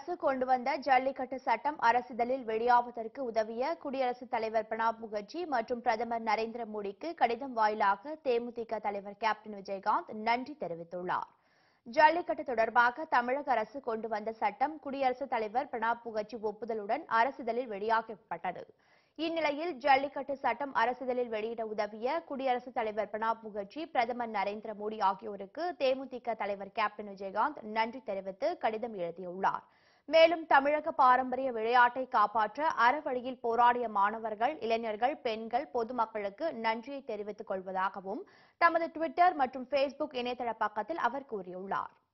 அரசு கொண்டு வந்த ஜல்லிக்கட்டு சட்டம் அரசிதழில் வெளியாவதற்கு உதவிய குடியரசுத் தலைவர் பிரணாப் முகர்ஜி மற்றும் பிரதமர் நரேந்திர மோடிக்கு கடிதம் வாயிலாக தேமுதிக தலைவர் கேப்டன் விஜயகாந்த் நன்றி தெரிவித்துள்ளார் ஜல்லிக்கட்டு தொடர்பாக தமிழக அரசு கொண்டு வந்த சட்டம் குடியரசுத் தலைவர் பிரணாப் முகர்ஜி ஒப்புதலுடன் அரசிதழில் வெளியாக்கப்பட்டது இந்நிலையில் ஜல்லிக்கட்டு சட்டம் அரசிதழில் வெளியிட உதவிய குடியரசுத் தலைவர் பிரணாப் முகர்ஜி பிரதமர் நரேந்திர மோடி ஆகியோருக்கு தேமுதிக தலைவர் கேப்டன் விஜயகாந்த் நன்றி தெரிவித்து கடிதம் எழுதியுள்ளார் மேலும் தமிழக பாரம்பரிய விளையாட்டை காப்பாற்ற அறவழியில் போராடிய மாணவர்கள் இளைஞர்கள் பெண்கள் பொதுமக்களுக்கு நன்றியை தெரிவித்துக் கொள்வதாகவும் தமது டுவிட்டர் மற்றும் ஃபேஸ்புக் இணையதள பக்கத்தில் அவர் கூறியுள்ளார்